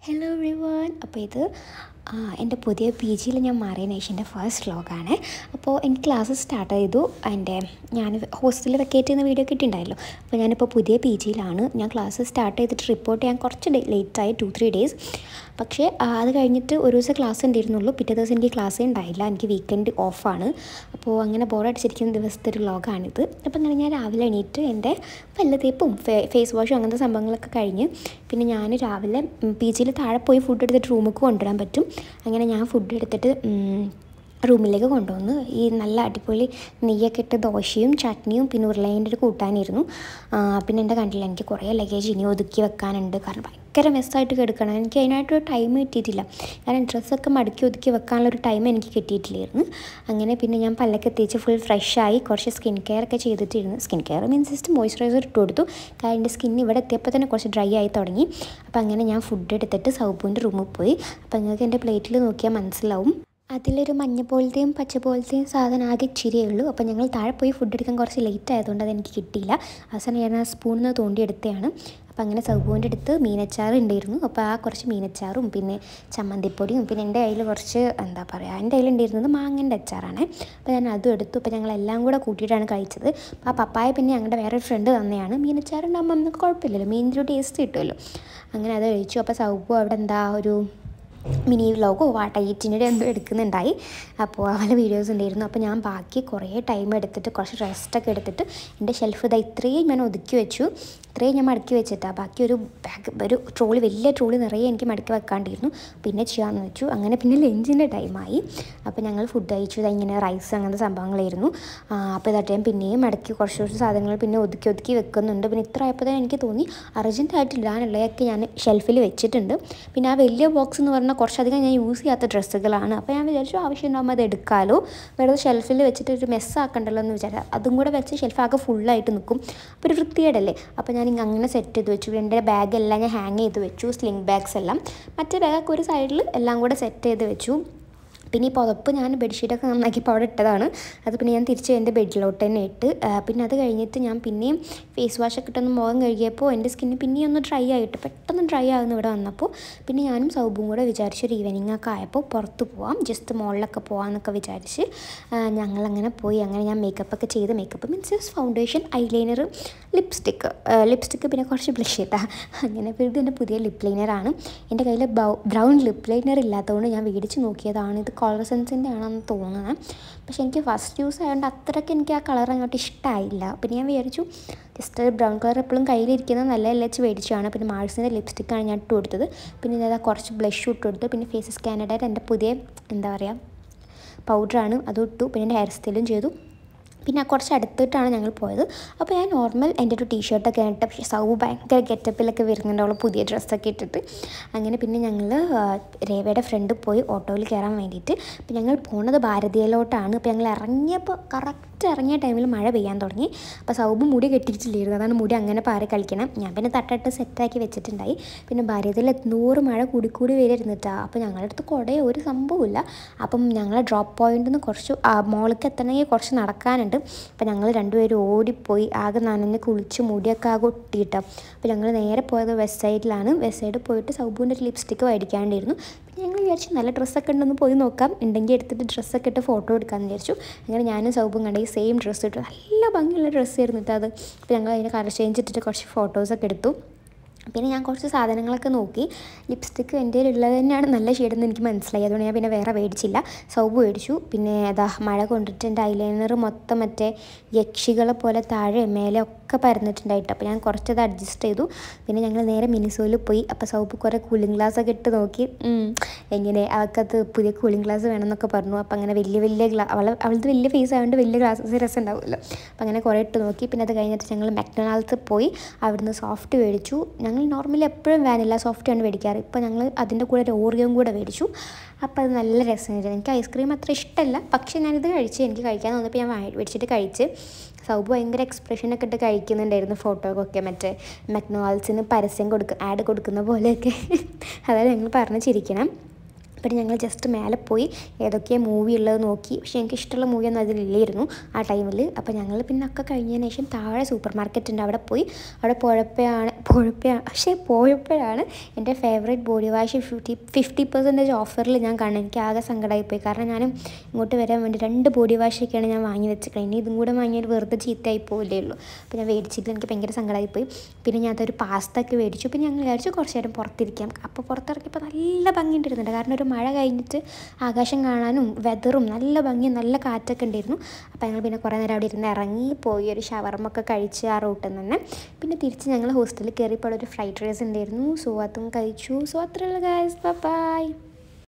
hello every one അപ്പോൾ ഇത് ആ, എൻ്റെ പുതിയ പി ജിയിൽ ഞാൻ മാറിയതിന് ശേഷം എൻ്റെ ഫസ്റ്റ് വ്ലോഗാണ് അപ്പോൾ എനിക്ക് ക്ലാസ് സ്റ്റാർട്ട് ചെയ്തു എൻ്റെ ഞാൻ ഹോസ്റ്റലിൽ വെക്കേറ്റ് ചെയ്യുന്ന വീഡിയോ കിട്ടിയിട്ടുണ്ടായല്ലോ അപ്പോൾ ഞാനിപ്പോൾ പുതിയ പി ജിയിലാണ് ഞാൻ ക്ലാസ് സ്റ്റാർട്ട് ചെയ്തിട്ട് റിപ്പോർട്ട് ചെയ്യാൻ കുറച്ച് ലേറ്റായി ടു ത്രീ ഡേയ്സ് പക്ഷേ ആ, അത് കഴിഞ്ഞിട്ട് ഒരു ദിവസം ക്ലാസ് ഉണ്ടായിരുന്നുള്ളൂ പിറ്റേ ദിവസം എനിക്ക് ക്ലാസ്സേ ഉണ്ടായില്ല എനിക്ക് വീക്കെൻഡ് ഓഫാണ് അപ്പോൾ അങ്ങനെ ബോറടിച്ചിരിക്കുന്ന ദിവസത്തെ ഒരു വ്ലോഗാണിത് അപ്പോൾ അങ്ങനെ ഞാൻ രാവിലെ എണീറ്റ് എൻ്റെ പല്ല് തേപ്പും ഫേ ഫേസ് വാഷും അങ്ങനത്തെ സംഭവങ്ങളൊക്കെ കഴിഞ്ഞ് പിന്നെ ഞാൻ രാവിലെ പി ജിയിൽ താഴെ പോയി ഫുഡ് എടുത്തിട്ട് റൂമിലേക്ക് കൊണ്ടുവരാൻ പറ്റും അങ്ങനെ ഞാൻ ഫുഡ് എടുത്തിട്ട് ഉം, റൂമിലേക്ക് കൊണ്ടുവന്ന് ഈ നല്ല അടിപൊളി നെയ്യൊക്കെ ഇട്ട് ദോശയും ചട്നിയും പിന്നെ ഉരുളേൻ്റെ ഒരു കൂട്ടാനായിരുന്നു ആ, പിന്നെ എൻ്റെ കണ്ടില്ല എനിക്ക് കുറേ ലഗേജ് ഇനി ഒതുക്കി വെക്കാനുണ്ട് കാരണം ഭയങ്കര മെസ്സായിട്ട് കിടക്കണം എനിക്ക് അതിനായിട്ടൊരു ടൈം കിട്ടിയിട്ടില്ല കാരണം ഡ്രസ്സൊക്കെ മടക്കി ഒതുക്കി വെക്കാനുള്ള ഒരു ടൈം എനിക്ക് കിട്ടിയിട്ടില്ലായിരുന്നു അങ്ങനെ പിന്നെ ഞാൻ പല്ലൊക്കെ തേച്ച് ഫുൾ ഫ്രഷായി കുറച്ച് സ്കിൻ കെയർ ഒക്കെ ചെയ്തിട്ടിരുന്നു skin care means just moisturiser ഇട്ട് കൊടുത്തു കാരണം എൻ്റെ സ്കിൻ ഇവിടെ എത്തിയപ്പോൾ തന്നെ കുറച്ച് ഡ്രൈ ആയി തുടങ്ങി അപ്പോൾ അങ്ങനെ ഞാൻ ഫുഡ് എടുത്തിട്ട് സൗബുവിൻ്റെ റൂമിൽ പോയി അപ്പോൾ നിങ്ങൾക്ക് എൻ്റെ പ്ലേറ്റിൽ നോക്കിയാൽ മനസ്സിലാവും അതിലൊരു മഞ്ഞ പോലത്തെയും പച്ച പോലത്തെയും സാധനം ആകെ ഇച്ചിരിയേ ഉള്ളൂ അപ്പോൾ ഞങ്ങൾ താഴെ പോയി ഫുഡ് എടുക്കാൻ കുറച്ച് ലേറ്റ് ആയതുകൊണ്ട് അതെനിക്ക് കിട്ടിയില്ല അവസാനം ഞാൻ ആ സ്പൂണിൽ നിന്ന് തോണ്ടിയെടുത്തതാണ് അപ്പോൾ അങ്ങനെ സൗബുവിൻ്റെ അടുത്ത് മീനച്ചാർ ഉണ്ടായിരുന്നു അപ്പോൾ ആ കുറച്ച് മീനച്ചാറും പിന്നെ ചമ്മന്തിപ്പൊടിയും പിന്നെ എൻ്റെ കയ്യിൽ കുറച്ച് എന്താ പറയുക എൻ്റെ കയ്യിൽ ഉണ്ടായിരുന്നത് മാങ്ങൻ്റെ അച്ചാറാണ് അപ്പോൾ ഞാൻ അതും എടുത്തു അപ്പോൾ ഞങ്ങൾ എല്ലാം കൂടെ കൂട്ടിയിട്ടാണ് കഴിച്ചത് അപ്പോൾ ആ പപ്പായ പിന്നെ ഞങ്ങളുടെ വേറെ ഫ്രണ്ട് തന്നെയാണ് മീനച്ചാറുണ്ടാകുമ്പോൾ നമുക്ക് കുഴപ്പമില്ലല്ലോ മീനിൻ്റെ ഒരു ടേസ്റ്റ് കിട്ടുമല്ലോ അങ്ങനെ അത് കഴിച്ചു അപ്പോൾ സൗബു അവിടെ എന്താ ഒരു മിനി വ്ലോഗോ വാട്ട ഈറ്റിൻ്റെ എന്തോ എടുക്കുന്നുണ്ടായി അപ്പോൾ അവളെ വീഡിയോസ് ഉണ്ടായിരുന്നു അപ്പോൾ ഞാൻ ബാക്കി കുറേ ടൈം എടുത്തിട്ട് കുറച്ച് റെസ്റ്റൊക്കെ എടുത്തിട്ട് എൻ്റെ ഷെൽഫ് ഇതാ ഇത്രയും ഞാൻ ഒതുക്കി വെച്ചു ഇത്രയും ഞാൻ മടക്കി വെച്ചിട്ടാണ് ബാക്കി ഒരു ബാഗ് ഒരു ട്രോളി വലിയ ട്രോളി നിറയെ എനിക്ക് മടക്കി വെക്കാണ്ടിരുന്നു പിന്നെ ചെയ്യാമെന്ന് വെച്ചു അങ്ങനെ പിന്നെ ലഞ്ചിൻ്റെ ടൈമായി അപ്പോൾ ഞങ്ങൾ ഫുഡ് കഴിച്ചു ഇതാ ഇങ്ങനെ റൈസ് അങ്ങനത്തെ സംഭവങ്ങളായിരുന്നു ആ, അപ്പോൾ ഇതായിട്ട് ഞാൻ പിന്നെയും മടക്കി കുറച്ച് കുറച്ച് സാധനങ്ങൾ പിന്നെ ഒതുക്കി ഒതുക്കി വെക്കുന്നുണ്ട് പിന്നെ ഇത്ര ആയപ്പോൾ തന്നെ എനിക്ക് തോന്നി അർജൻറ്റായിട്ട് ഇടാനുള്ളതൊക്കെ ഞാൻ ഷെൽഫിൽ വെച്ചിട്ടുണ്ട് പിന്നെ ആ വലിയ ബോക്സ് എന്ന് പറഞ്ഞാൽ കുറച്ചധികം ഞാൻ യൂസ് ചെയ്യാത്ത ഡ്രസ്സുകളാണ് അപ്പോൾ ഞാൻ വിചാരിച്ചു ആവശ്യം ഉണ്ടാകുമ്പോൾ അത് എടുക്കാമല്ലോ വെറുതെ ഷെൽഫിൽ വെച്ചിട്ട് ഒരു മെസ്സാക്കണ്ടല്ലോ എന്ന് വിചാരിച്ചു അതും കൂടെ വെച്ച് ഷെൽഫ് ആകെ ഫുള്ളായിട്ട് നിൽക്കും അപ്പോൾ ഒരു വൃത്തികേടല്ലേ അപ്പോൾ ഞാൻ ഇങ്ങ് അങ്ങനെ സെറ്റ് ചെയ്ത് വെച്ചു എൻ്റെ ബാഗെല്ലാം ഞാൻ ഹാങ് ചെയ്ത് വെച്ചു സ്ലിംഗ് ബാഗ്സ് എല്ലാം മറ്റേ ബാഗൊക്കെ ഒരു സൈഡിൽ എല്ലാം കൂടെ സെറ്റ് ചെയ്ത് വെച്ചു പിന്നെ ഈ പുതപ്പ് ഞാൻ ബെഡ്ഷീറ്റൊക്കെ നന്നാക്കിയപ്പോൾ അവിടെ ഇട്ടതാണ് അത് പിന്നെ ഞാൻ തിരിച്ച് എൻ്റെ ബെഡിലോട്ട് തന്നെ ഇട്ട് ആ, പിന്നെ അത് കഴിഞ്ഞിട്ട് ഞാൻ പിന്നെയും ഫേസ് വാഷൊക്കെ ഇട്ടൊന്ന് മുഖം കഴുകിയപ്പോൾ എൻ്റെ സ്കിന്ന് പിന്നെയും ഒന്ന് ഡ്രൈ ആയിട്ട് പെട്ടെന്ന് ഡ്രൈ ആകുന്നു ഇവിടെ വന്നപ്പോൾ പിന്നെ ഞാനും സൗബും കൂടെ വിചാരിച്ചു ഒരു ഈവനിങ് ഒക്കെ ആയപ്പോൾ പുറത്ത് പോവാം ജസ്റ്റ് മോളിലൊക്കെ പോകാമെന്നൊക്കെ വിചാരിച്ച് ആ, ഞങ്ങളങ്ങനെ പോയി അങ്ങനെ ഞാൻ മേക്കപ്പ് ഒക്കെ ചെയ്ത് makeup means foundation eyeliner lipstick lipstick പിന്നെ കുറച്ച് ബ്ലഷ് ഇട്ടാ അങ്ങനെ ഇപ്പോൾ ഇത് എൻ്റെ പുതിയ ലിപ് ലൈനറാണ് എൻ്റെ കയ്യിൽ ബ്രൗൺ ലിപ് ലൈനർ ഇല്ലാത്തതുകൊണ്ട് ഞാൻ മേടിച്ച് നോക്കിയതാണ് ഇത് കളർ സെൻസിൻ്റെ ആണെന്ന് തോന്നുന്നത് പക്ഷേ എനിക്ക് ഫസ്റ്റ് യൂസ് ആയതുകൊണ്ട് അത്രയ്ക്ക് എനിക്ക് ആ കളർ അങ്ങോട്ട് ഇഷ്ടമായില്ല പിന്നെ ഞാൻ വിചാരിച്ചു ജസ്റ്റ് ബ്രൗൺ കളർ എപ്പോഴും കയ്യിലിരിക്കുന്നത് നല്ല വെച്ച് മേടിച്ചതാണ് പിന്നെ മാർസിൻ്റെ ലിപ്സ്റ്റിക്കാണ് ഞാൻ ഇട്ട് കൊടുത്തത് പിന്നെ ഇതാ കുറച്ച് ബ്ലഷ് ഇട്ട് കൊടുത്തു പിന്നെ ഫേസ് സ്കാനഡായിട്ട് എൻ്റെ പുതിയ എന്താ പറയുക പൗഡറാണ് അതും ഇട്ടു പിന്നെ എൻ്റെ ഹെയർ സ്റ്റൈലും ചെയ്തു പിന്നെ കുറച്ച് അടുത്തിട്ടാണ് ഞങ്ങൾ പോയത് അപ്പോൾ ഞാൻ നോർമൽ എൻ്റെ ഒരു ടീഷർട്ടൊക്കെ ഇട്ട് പക്ഷേ സൗ ഭയങ്കര ഗെറ്റപ്പിലൊക്കെ വരുന്നുണ്ട് അവൾ പുതിയ ഡ്രസ്സൊക്കെ ഇട്ടിട്ട് അങ്ങനെ പിന്നെ ഞങ്ങൾ രേവയുടെ ഫ്രണ്ട് പോയി ഓട്ടോയിൽ കയറാൻ വേണ്ടിയിട്ട് അപ്പോൾ ഞങ്ങൾ പോണത് ഭാരതീയയിലോട്ടാണ് അപ്പോൾ ഞങ്ങൾ ഇറങ്ങിയപ്പോൾ കറക്റ്റ് ഇറങ്ങിയ ടൈമിൽ മഴ പെയ്യാൻ തുടങ്ങി അപ്പോൾ സൗബ് മുടി കെട്ടിയിട്ടില്ലായിരുന്നു അതാണ് മുടി അങ്ങനെ പാറി കളിക്കണം ഞാൻ പിന്നെ തട്ടിട്ട് സെറ്റാക്കി വെച്ചിട്ടുണ്ടായി പിന്നെ ഭാരതയിൽ എത്തുന്നൂറ് മഴ കൂടിക്കൂടി വരിരുന്നിട്ടാണ് അപ്പോൾ ഞങ്ങളുടെ അടുത്ത് കുടയോ ഒരു സംഭവമില്ല അപ്പം ഞങ്ങൾ ഡ്രോപ്പ് പോയിന്റിൽ നിന്ന് കുറച്ച് മോളിലേക്ക് എത്തണമെങ്കിൽ കുറച്ച് നടക്കാനുണ്ട് അപ്പോൾ ഞങ്ങൾ രണ്ടുപേരും ഓടിപ്പോയി ആകെ നനഞ്ഞ് കുളിച്ച് മുടിയൊക്കെ ആകെ ഒട്ടിയിട്ട് അപ്പോൾ ഞങ്ങൾ നേരെ പോയത് വെസ്റ്റ് സൈഡിലാണ് വെസ്റ്റ് സൈഡിൽ പോയിട്ട് സൗബുവിൻ്റെ ഒരു ലിപ്സ്റ്റിക്ക് മേടിക്കാണ്ടിരുന്നു പിന്നെ ഞങ്ങൾ വിചാരിച്ചു നല്ല ഡ്രസ്സൊക്കെ ഉണ്ടെന്ന് പോയി നോക്കാം ഉണ്ടെങ്കിൽ എടുത്തിട്ട് ഡ്രസ്സൊക്കെ ഇട്ട് ഫോട്ടോ എടുക്കാമെന്ന് വിചാരിച്ചു അങ്ങനെ ഞാനും സൗബും കണ്ട ഈ സെയിം ഡ്രസ്സ് ഇട്ടു നല്ല ഭംഗിയുള്ള ഡ്രസ്സ് ആയിരുന്നു കേട്ടോ അത് അപ്പോൾ ഞങ്ങൾ അതിൻ്റെ കളർ ചേഞ്ച് ഇട്ടിട്ട് കുറച്ച് ഫോട്ടോസൊക്കെ എടുത്തു പിന്നെ ഞാൻ കുറച്ച് സാധനങ്ങളൊക്കെ നോക്കി ലിപ്സ്റ്റിക്ക് എൻ്റെ ഉള്ളത് തന്നെയാണ് നല്ല ഷെയ്ഡെന്ന് എനിക്ക് മനസ്സിലായി അതുകൊണ്ട് ഞാൻ പിന്നെ വേറെ മേടിച്ചില്ല സൗബ് മേടിച്ചു പിന്നെ അതാ മഴ കൊണ്ടിട്ട് എൻ്റെ ഐലൈനർ മൊത്തം മറ്റേ യക്ഷികളെ പോലെ താഴെ മേലെ ഒക്കെ പരന്നിട്ടുണ്ടായിട്ട് അപ്പോൾ ഞാൻ കുറച്ചത് അഡ്ജസ്റ്റ് ചെയ്തു പിന്നെ ഞങ്ങൾ നേരെ മിനിസോയിൽ പോയി അപ്പോൾ സൗബ് കുറേ കൂളിംഗ് ഗ്ലാസ് ഒക്കെ ഇട്ട് നോക്കി ഉം, എങ്ങനെ അവൾക്കത് പുതിയ കൂളിംഗ് ഗ്ലാസ് വേണമെന്നൊക്കെ പറഞ്ഞു അപ്പോൾ അങ്ങനെ വലിയ വലിയ ഗ്ലാ അവൾ അവളത് വലിയ ഫേസ് ആയതുകൊണ്ട് വലിയ ഗ്ലാസ്സസ് രസം ഉണ്ടാവുമല്ലോ അപ്പോൾ അങ്ങനെ കുറേ ഇട്ട് നോക്കി പിന്നെ അത് കഴിഞ്ഞിട്ട് ഞങ്ങൾ മെക്ഡൊണാൾഡ്സ് പോയി അവിടുന്ന് സോഫ്റ്റ് മേടിച്ചു ഞങ്ങൾ നോർമലി എപ്പോഴും വാനില സോഫ്റ്റ് ആണ് മേടിക്കാറ് ഇപ്പോൾ ഞങ്ങൾ അതിൻ്റെ കൂടെ ഒരു ഓറിയോയും കൂടെ മേടിച്ചു അപ്പോൾ അത് നല്ല രസമായിരുന്നു എനിക്ക് ഐസ്ക്രീം അത്ര ഇഷ്ടമല്ല പക്ഷേ ഞാനിത് കഴിച്ച് എനിക്ക് കഴിക്കാൻ തോന്നിയപ്പോൾ ഞാൻ വാങ്ങി മേടിച്ചിട്ട് കഴിച്ച് സൗബ് ഭയങ്കര എക്സ്പ്രഷനൊക്കെ ഇട്ട് കഴിക്കുന്നുണ്ടായിരുന്നു ഫോട്ടോക്കൊക്കെ മറ്റേ മെക്ഡൊണാൾഡ്സിന് പരസ്യം കൊടുക്ക ആഡ് കൊടുക്കുന്ന പോലെയൊക്കെ അതായത് ഞങ്ങൾ പറഞ്ഞ് ചിരിക്കണം പിന്നെ ഞങ്ങൾ ജസ്റ്റ് മേലെ പോയി ഏതൊക്കെയാണ് മൂവി ഉള്ളത് നോക്കി പക്ഷേ എനിക്ക് ഇഷ്ടമുള്ള മൂവിയൊന്നും അതിലില്ലായിരുന്നു ആ ടൈമിൽ അപ്പോൾ ഞങ്ങൾ പിന്നെ ഒക്കെ കഴിഞ്ഞതിന് ശേഷം താഴെ സൂപ്പർ മാർക്കറ്റ് ഉണ്ട് അവിടെ പോയി അവിടെ പോയപ്പോഴാണ് പോയപ്പോഴാണ് പക്ഷേ പോയപ്പോഴാണ് എൻ്റെ favourite body wash fifty fifty percentage ഓഫറിൽ ഞാൻ കാണുന്നത് എനിക്ക് ആകെ സങ്കടമായിപ്പോയി കാരണം ഞാൻ ഇങ്ങോട്ട് വരാൻ വേണ്ടി രണ്ട് ബോഡി വാഷൊക്കെയാണ് ഞാൻ വാങ്ങി വെച്ചിട്ട് ഇനി ഇതും കൂടെ വാങ്ങിയാൽ വെറുതെ ചീത്തയായി പോകില്ലേ ഉള്ളൂ അപ്പോൾ ഞാൻ മേടിച്ചില്ല എനിക്ക് ഭയങ്കര സങ്കടമായിപ്പോയി പിന്നെ ഞാൻ അതൊരു പാസ്ത ഒക്കെ മേടിച്ചു പിന്നെ ഞങ്ങൾ വിചാരിച്ചു കുറച്ച് നേരം പുറത്തിരിക്കാം അപ്പോൾ പുറത്തിറക്കിയപ്പോൾ നല്ല ഭംഗിയുണ്ടായിരുന്നുണ്ട് കാരണം ഒരു മഴ കഴിഞ്ഞിട്ട് ആകാശം കാണാനും വെതറും നല്ല ഭംഗിയും നല്ല കാറ്റൊക്കെ ഉണ്ടായിരുന്നു അപ്പോൾ ഞങ്ങൾ പിന്നെ കുറേ നേരം അവിടെ ഇരുന്ന് ഇറങ്ങി പോയി ഒരു ഷവർമൊക്കെ കഴിച്ച് ആ റൂട്ടിൽ നിന്ന് തന്നെ പിന്നെ തിരിച്ച് ഞങ്ങൾ ഹോസ്റ്റലിൽ കയറിയപ്പോൾ അവിടെ ഒരു ഫ്രൈഡ് റൈസ് ഉണ്ടായിരുന്നു സോ അതും കഴിച്ചു സോ അത്രയുള്ള ഗായ്സ് ബൈ